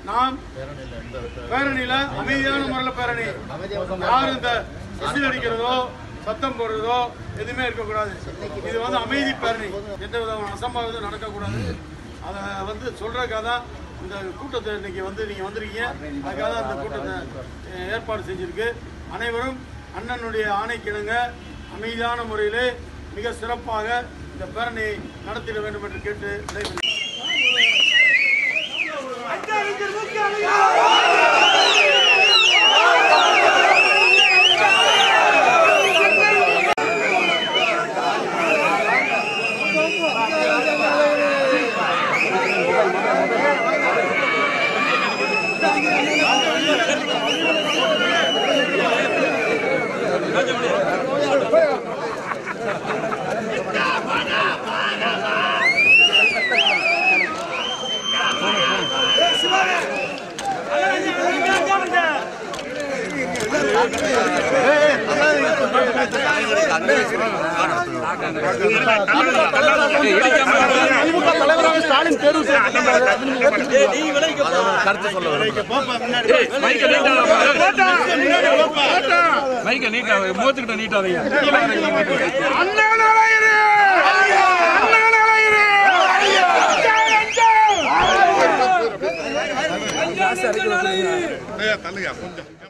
நாம் பேரணியில அமைதியான முறையில் பேரணி யாரும் இந்த விசில் அடிக்கிறதோ சத்தம் போடுறதோ எதுவுமே இருக்கக்கூடாது இது வந்து அமைதி பேரணி எந்த விதமான அசம்பாவிதம் நடக்கக்கூடாது அதை வந்து சொல்றதுக்காக தான் இந்த கூட்டத்தை இன்னைக்கு வந்து நீங்க வந்திருக்கீங்க அதுக்காக தான் இந்த கூட்டத்தை அஹ், ஏற்பாடு செஞ்சிருக்கு அனைவரும் அண்ணனுடைய ஆணைக்கிணங்க அமைதியான முறையிலே மிக சிறப்பாக இந்த பேரணியை நடத்திட வேண்டும் என்று கேட்டு விடைபெறுகிறேன். மைக்க நீட்டா மூத்துக்கிட்ட நீட்டாதீங்க தள்ளுங்க கொஞ்சம்